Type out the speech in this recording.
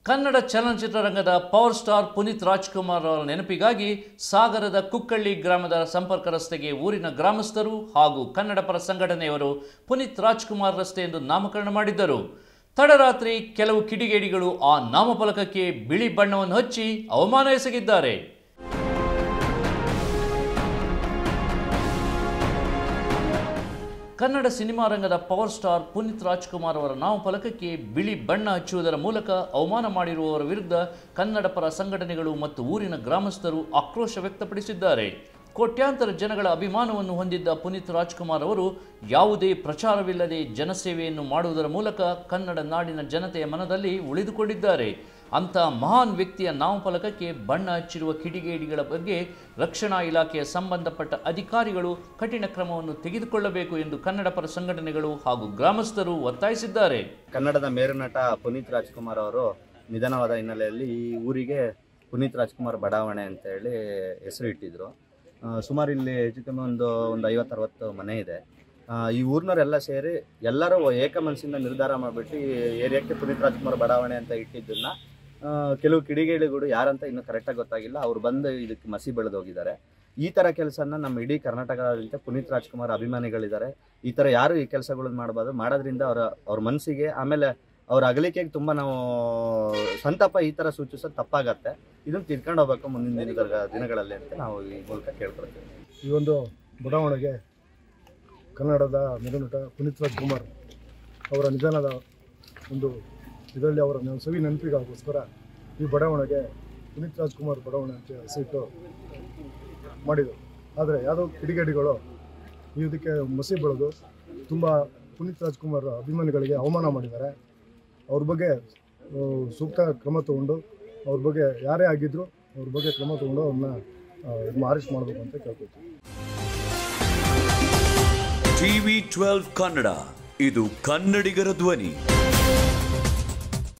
ಕನ್ನಡ ಚಲನಚಿತ್ರರಂಗದ power star Puneeth Rajkumar ಅವರ ನೆನಪಿಗಾಗಿ ಸಾಗರದ ಕುಕ್ಕಳ್ಳಿ ಗ್ರಾಮದ ಸಂಪರ್ಕ ರಸ್ತೆಗೆ ಊರಿನ ಗ್ರಾಮಸ್ಥರು ಹಾಗೂ ಕನ್ನಡ ಪರ ಸಂಘಟನೆಯವರು ಪುನೀತ್ ರಾಜ್ಕುಮಾರ್ ರಸ್ತೆ ಎಂದು ನಾಮಕರಣ ಮಾಡಿದ್ದರು ತಡರಾತ್ರಿ ಕೆಲವು ಕಿಡಿಗೇಡಿಗಳು ಆ ನಾಮಫಲಕಕ್ಕೆ ಬಿಳಿ ಬಣ್ಣವನ್ನು ಹಚ್ಚಿ ಅವಮಾನ ಎಸಗಿದ್ದಾರೆ ಕನ್ನಡ ಸಿನಿಮಾ ರಂಗದ ಪವರ್ ಸ್ಟಾರ್ ಪುನೀತ್ ರಾಜ್ಕುಮಾರ್ ಅವರ ನಾಮಫಲಕಕ್ಕೆ ಬಿಳಿ ಬಣ್ಣ ಹಚ್ಚುವುದರ ಮೂಲಕ ಅವಮಾನ ಮಾಡಿರುವವರ ವಿರುದ್ಧ ಕನ್ನಡ ಪರ ಸಂಘಟನೆಗಳು ಮತ್ತು ಊರಿನ ಗ್ರಾಮಸ್ಥರು ಆಕ್ರೋಶ ವ್ಯಕ್ತಪಡಿಸಿದ್ದಾರೆ ಕೋಟ್ಯಾಂತರ ಜನಗಳ ಅಭಿಮಾನವನ್ನು ಹೊಂದಿದ್ದ ಪುನೀತ್ ರಾಜ್ಕುಮಾರ್ ಅವರು ಯಾವುದೇ ಪ್ರಚಾರವಿಲ್ಲದೆ ಜನಸೇವೆಯನ್ನು ಮಾಡುವುದರ ಮೂಲಕ ಕನ್ನಡ ನಾಡಿನ ಜನತೆಯ ಮನದಲ್ಲಿ ಉಳಿದುಕೊಂಡಿದ್ದಾರೆ ಅಂಥ ಮಹಾನ್ ವ್ಯಕ್ತಿಯ ನಾಮಫಲಕಕ್ಕೆ ಬಣ್ಣ ಹಚ್ಚಿರುವ ಕಿಡಿಗೇಡಿಗಳ ಬಗ್ಗೆ ರಕ್ಷಣಾ ಇಲಾಖೆಯ ಸಂಬಂಧಪಟ್ಟ ಅಧಿಕಾರಿಗಳು ಕಠಿಣ ಕ್ರಮವನ್ನು ತೆಗೆದುಕೊಳ್ಳಬೇಕು ಎಂದು ಕನ್ನಡ ಪರ ಸಂಘಟನೆಗಳು ಹಾಗೂ ಗ್ರಾಮಸ್ಥರು ಒತ್ತಾಯಿಸಿದ್ದಾರೆ ಕನ್ನಡದ ಮೇರುನಟ ಪುನೀತ್ ರಾಜ್ಕುಮಾರ್ ಅವರು ನಿಧನವಾದ ಹಿನ್ನೆಲೆಯಲ್ಲಿ ಈ ಊರಿಗೆ ಪುನೀತ್ ರಾಜ್ಕುಮಾರ್ ಬಡಾವಣೆ ಅಂತ ಹೇಳಿ ಹೆಸರು ಇಟ್ಟಿದ್ರು ಆ, ಸುಮಾರು ಇಲ್ಲಿ ಹೆಚ್ಚು ಕಮ್ಮಿ ಒಂದು ಒಂದು ಐವತ್ತು ಅರವತ್ತು ಮನೆ ಇದೆ ಆ, ಈ ಊರಿನವರೆಲ್ಲ ಸೇರಿ ಎಲ್ಲರೂ ಏಕ ಮನಸ್ಸಿಂದ ನಿರ್ಧಾರ ಮಾಡಿಬಿಟ್ಟು ಈ ಏರಿಯಾಕ್ಕೆ ಪುನೀತ್ ರಾಜ್ಕುಮಾರ್ ಬಡಾವಣೆ ಅಂತ ಇಟ್ಟಿದ್ದನ್ನ ಆ, ಕೆಲವು ಕಿಡಿಗೇಡಿಗಳು ಯಾರಂತ ಇನ್ನೂ ಕರೆಕ್ಟಾಗಿ ಗೊತ್ತಾಗಿಲ್ಲ ಅವ್ರು ಬಂದು ಇದಕ್ಕೆ ಮಸಿ ಬೆಳೆದು ಹೋಗಿದ್ದಾರೆ ಈ ಥರ ಕೆಲಸನ ನಮ್ಮ ಇಡೀ ಕರ್ನಾಟಕದಾದ್ಯಂತ ಪುನೀತ್ ರಾಜ್ಕುಮಾರ್ ಅಭಿಮಾನಿಗಳಿದ್ದಾರೆ ಈ ಥರ ಯಾರು ಈ ಕೆಲಸಗಳನ್ನ ಮಾಡಬಾರ್ದು ಮಾಡೋದ್ರಿಂದ ಅವರ ಅವ್ರ ಮನಸ್ಸಿಗೆ ಆಮೇಲೆ ಅವ್ರ ಅಗಲಿಕೆಗೆ ತುಂಬ ನಾವು ಸಂತಾಪ ಈ ಥರ ಸೂಚಿಸೋದು ತಪ್ಪಾಗತ್ತೆ ಇದನ್ನು ತಿದ್ಕೊಂಡು ಹೋಗ್ಬೇಕು ಮುಂದಿನ ದಿನಗಳ ದಿನಗಳಲ್ಲಿ ಅಂತ ನಾವು ಈ ಮೂಲಕ ಕೇಳ್ಕೊಳ್ತೀವಿ ಈ ಒಂದು ಬಡಾವಣೆಗೆ ಕನ್ನಡದ ಮೆರುನಟ ಪುನೀತ್ ರಾಜ್ಕುಮಾರ್ ಅವರ ನಿಧನದ ಒಂದು ಇದರಲ್ಲಿ ಅವರ ನೆನ- ಸವಿ ನೆನಪಿಗೋಸ್ಕರ ಈ ಬಡಾವಣೆಗೆ ಪುನೀತ್ ರಾಜ್ಕುಮಾರ್ ಬಡಾವಣೆ ಅಂತ ಹೆಸರಿಟ್ಟು ಮಾಡಿದರು ಆದರೆ ಯಾವುದೋ ಕಿಡಿಗೇಡಿಗಳು ಇದಕ್ಕೆ ಮಸಿ ಬೆಳೆದು ತುಂಬ ಪುನೀತ್ ರಾಜ್ಕುಮಾರ್ ಅಭಿಮಾನಿಗಳಿಗೆ ಅವಮಾನ ಮಾಡಿದ್ದಾರೆ ಅವ್ರ ಬಗ್ಗೆ ಆ, ಸೂಕ್ತ ಕ್ರಮ ತಗೊಂಡು ಅವ್ರ ಬಗ್ಗೆ ಯಾರೇ ಆಗಿದ್ರು ಅವ್ರ ಬಗ್ಗೆ ಕ್ರಮ ತಗೊಂಡು ಅವ್ರನ್ನ ಅರೆಸ್ಟ್ ಮಾಡಬೇಕು ಅಂತ ಕೇಳ್ಕೊಳ್ತೀವಿ ಟಿವಿ ಟ್ವೆಲ್ವ್ ಕನ್ನಡ ಇದು ಕನ್ನಡಿಗರ ಧ್ವನಿ